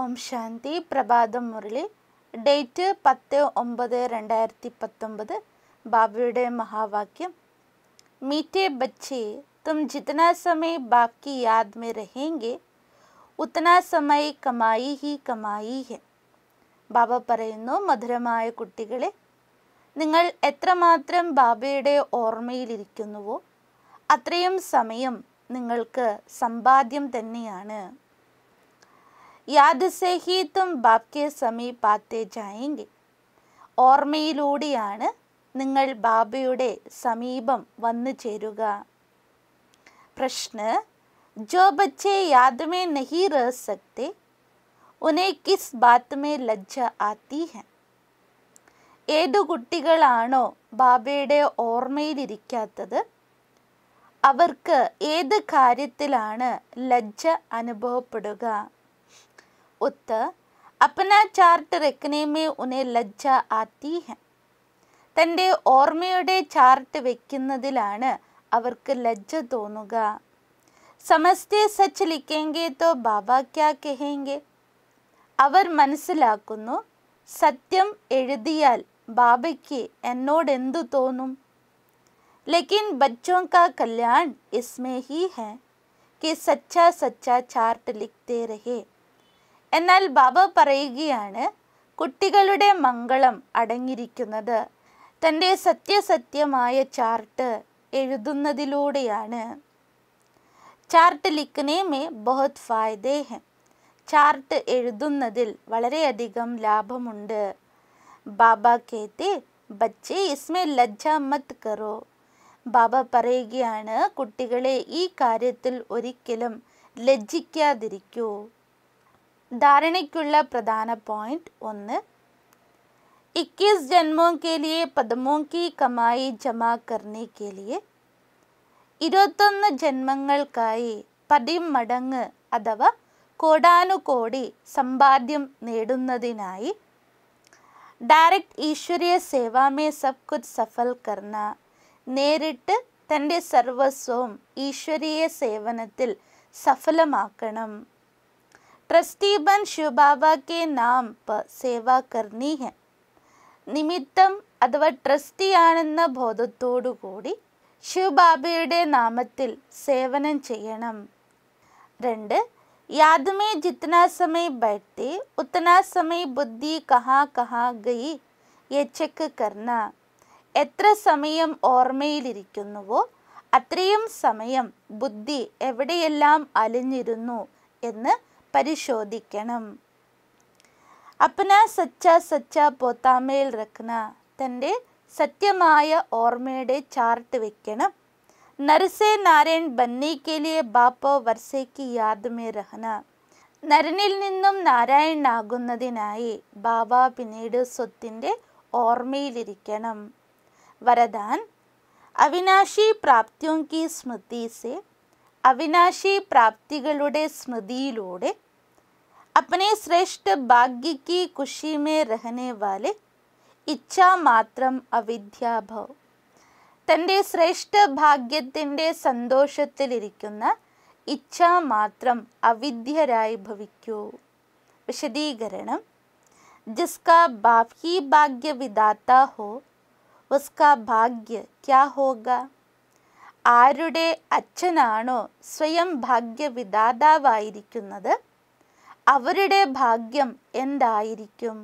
ഓം ശാന്തി പ്രഭാതം മുരളി ഡേറ്റ് പത്ത് ഒമ്പത് രണ്ടായിരത്തി പത്തൊമ്പത് ബാബയുടെ മഹാവാക്യം मीठे बच्चे तुम जितना समय बाप की याद में रहेंगे ഉത്തന സമയ കമായി ഹി കമായി ഹെ ബാബ പറയുന്നു മധുരമായ കുട്ടികളെ നിങ്ങൾ എത്രമാത്രം ബാബയുടെ ഓർമ്മയിലിരിക്കുന്നുവോ അത്രയും സമയം നിങ്ങൾക്ക് സമ്പാദ്യം തന്നെയാണ് യാദ് സെ ഹി തും ബാപ് കെ സമീപ് ആത്തെ ജായെങ്കിൽ ഓർമ്മയിലൂടെയാണ് നിങ്ങൾ ബാബയുടെ സമീപം വന്നു ചേരുക പ്രശ്ന जो बच्चे याद में नहीं रह सकते उन्हें किस बात में ലജ്ജ ആത്തി है ഏതു കുട്ടികളാണോ ബാബയുടെ ഓർമ്മയിലിരിക്കാത്തത് അവർക്ക് ഏത് കാര്യത്തിലാണ് ലജ്ജ അനുഭവപ്പെടുക ഉത്തർ അപ്പന ചാർട്ട് രക്കനെ മേ ഉനെ ലജ്ജ ആത്തി ഹെ തൻ്റെ ഓർമ്മയുടെ ചാർട്ട് വെക്കുന്നതിലാണ് അവർക്ക് ലജ്ജ തോന്നുക സമസ്തേ സച്ച് ലിखेंगे तो ബാബ ക്യാ കഹേങ്കെ അവർ മനസ്സിലാക്കുന്നു സത്യം എഴുതിയാൽ ബാബയ്ക്ക് എന്നോട് എന്തു തോന്നും लेकिन बच्चों का कल्याण इसमें ही है कि सच्चा सच्चा ചാർട്ട് लिखते रहे എന്നാൽ ബാബ പറയുകയാണ് കുട്ടികളുടെ മംഗളം അടങ്ങിയിരിക്കുന്നത് തൻ്റെ സത്യസത്യമായ ചാർട്ട് എഴുതുന്നതിലൂടെയാണ് ചാർട്ട് ലിഖനെ മേ ബഹുത് ഫായദേ ഹെ ചാർട്ട് എഴുതുന്നതിൽ വളരെയധികം ലാഭമുണ്ട് ബാബ കേത്തെ ബച്ചെ ഇസ്മേ ലജ്ജ മത് കറോ ബാബ പറയുകയാണ് കുട്ടികളെ ഈ കാര്യത്തിൽ ഒരിക്കലും ലജ്ജിക്കാതിരിക്കൂ ധാരണയ്ക്കുള്ള പ്രധാന പോയിന്റ് ഒന്ന് इक्कीस जन्मों के लिए पद्मों की कमाई जमा करने के लिए ഇരുപത്തൊന്ന് ജന്മങ്ങൾക്കായി പതിമടങ്ങ് അഥവാ കോടാനുകോടി സമ്പാദ്യം നേടുന്നതിനായി ഡയറക്റ്റ് ഈശ്വരീയ സേവാമേ സബ് കുച്ച് സഫൽ കർണ നേരിട്ട് തൻ്റെ സർവസ്വവും ഈശ്വരീയ സേവനത്തിൽ സഫലമാക്കണം ട്രസ്റ്റി ബൻ ശിവബാബ കെ നാം പ സേവ കർണി ഹെ നിമിത്തം അഥവാ ട്രസ്റ്റിയാണെന്ന ബോധത്തോടുകൂടി ശിവബാബയുടെ നാമത്തിൽ സേവനം ചെയ്യണം രണ്ട് याद में जितना समय बैठते उतना समय ബുദ്ധി കഹാ കഹാ ഗയി യെ ചെക്ക് കർണ എത്ര സമയം ഓർമ്മയിലിരിക്കുന്നുവോ അത്രയും സമയം ബുദ്ധി എവിടെയെല്ലാം അലിഞ്ഞിരുന്നു എന്ന് പരിശോധിക്കണം അപ്പന സച്ച സച്ച പോത്താമേൽ റക്കന തൻ്റെ സത്യമായ ഓർമ്മയുടെ ചാർട്ട് വെക്കണം നരസെ നാരായൺ ബന്നേക്കലിയെ ബാപ്പോ വർഷയ്ക്ക് യാദ് രഹന നരനിൽ നിന്നും നാരായണനാകുന്നതിനായി ബാബ പിന്നീട് സ്വത്തിൻ്റെ ഓർമ്മയിലിരിക്കണം വരദാൻ അവിനാശി പ്രാപ്തിയോ കി സ്മൃതി സെ അവിനാശി പ്രാപ്തികളുടെ സ്മൃതിയിലൂടെ अपने श्रेष्ठ भाग्य की खुशी में रहने वाले ഇച്ഛാ മാത്രം അവിദ്യാഭവ തൻ്റെ ശ്രേഷ്ഠ ഭാഗ്യത്തിൻ്റെ സന്തോഷത്തിലിരിക്കുന്ന ഇച്ഛ മാത്രം അവിദ്യരായി ഭവിക്കൂ വിശദീകരണം ജിസ്കാ ബാപ് ഹി ഭാഗ്യ വിദാത്ത ഹോ ഉസ്കാ ഭാഗ്യ ക്യാ ഹോഗ ആരുടെ അച്ഛനാണോ സ്വയം ഭാഗ്യവിദാതാവായിരിക്കുന്നത് അവരുടെ ഭാഗ്യം എന്തായിരിക്കും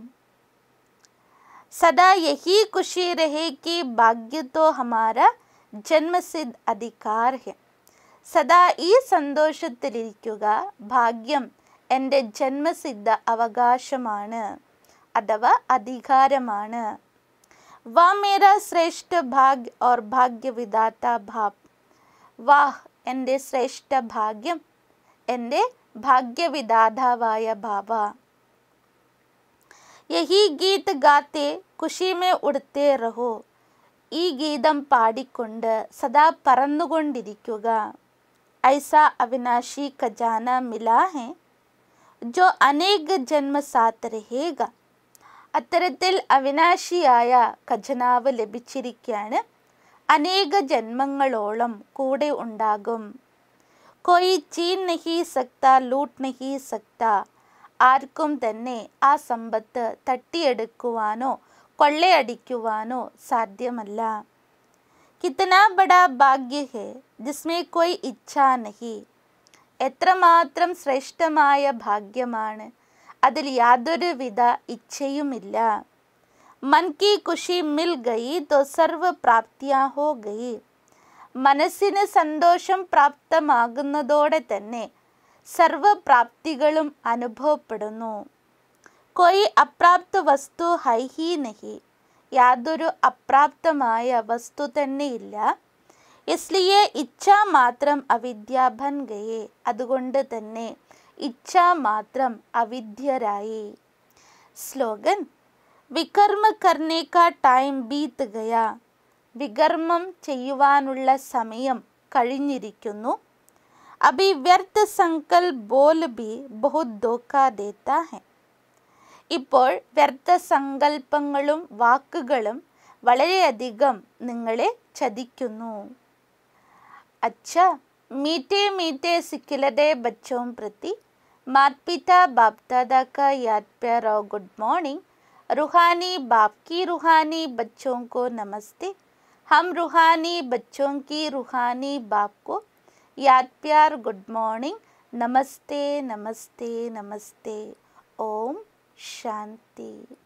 സദാ യഹി खुशी रहे कि ഭാഗ്യ तो हमारा ജന്മസിദ്ധ അധികാർ ഹെ സദാ ഈ സന്തോഷത്തിലിരിക്കുക ഭാഗ്യം എൻ്റെ ജന്മസിദ്ധ അവകാശമാണ് അഥവാ അധികാരമാണ് വാ മേര ശ്രേഷ്ഠ ഭാഗ്യ ഓർ ഭാഗ്യവിദാത്ത ഭാബ് വാഹ് എൻ്റെ ശ്രേഷ്ഠ ഭാഗ്യം എൻ്റെ ഭാഗ്യവിദാതാവായ ബാബ യഹി ഗീത് ഗാത്തെ കുഷിമേ ഉടുത്തേ റഹോ ഈ ഗീതം പാടിക്കൊണ്ട് സദാ പറന്നുകൊണ്ടിരിക്കുക ഐസ അവിനാശി ഖജാന മിലാ ഹെ ജോ അനേക ജന്മ സാത്ത് രഹേഗ അത്തരത്തിൽ അവിനാശിയായ ഖജനാവ് ലഭിച്ചിരിക്കുകയാണ് അനേക ജന്മങ്ങളോളം കൂടെ ഉണ്ടാകും कोई छीन नहीं सकता लूट नहीं सकता ആർക്കും തന്നെ ആ സമ്പത്ത് തട്ടിയെടുക്കുവാനോ കൊള്ളയടിക്കുവാനോ സാധ്യമല്ല കിത്തന ബഡാ ഭാഗ്യ ഹേ ജിസ്മേ കോയി ഇച്ഛാ നഹി എത്രമാത്രം ശ്രേഷ്ഠമായ ഭാഗ്യമാണ് അതിൽ യാതൊരുവിധ ഇച്ഛയുമില്ല മൻ കി ഖുഷി മിൽ ഗയി തോ സർവ പ്രാപ്തിയാ ഹോ ഗയി മനസ്സിന് സന്തോഷം പ്രാപ്തമാകുന്നതോടെ തന്നെ സർവപ്രാപ്തികളും അനുഭവപ്പെടുന്നു കൊയ് അപ്രാപ്ത വസ്തു ഹൈ ഹി നഹി യാതൊരു അപ്രാപ്തമായ വസ്തു തന്നെയില്ല ഇസ്ലിയെ ഇച്ഛ മാത്രം അവിദ്യ ബൻ ഗയേ അതുകൊണ്ട് തന്നെ ഇച്ഛ മാത്രം അവിദ്യരായി സ്ലോഗൻ വികർമ്മ കർണേ കാ ടൈം ബീത്ത് ഗയ വികർമ്മം ചെയ്യുവാനുള്ള സമയം കഴിഞ്ഞിരിക്കുന്നു അഭി വ്യർത്ഥ സങ്കൽ ബോൽ ബി ബഹുത് ധോക്ക ദേത്താ ഹെ ഇപ്പോൾ വ്യർത്ഥ സങ്കല്പങ്ങളും വാക്കുകളും വളരെയധികം നിങ്ങളെ ചതിക്കുന്നു अच्छा मीठे मीठे सिखिलते बच्चों प्रति माता पिता बाप दादा का याद प्यार और गुड मॉर्निंग रूहानी बाप की रूहानी बच्चों को नमस्ते हम रूहानी बच्चों की रूहानी बाप को याद प्यार गुड मॉर्निंग नमस्ते नमस्ते नमस्ते ओम शांति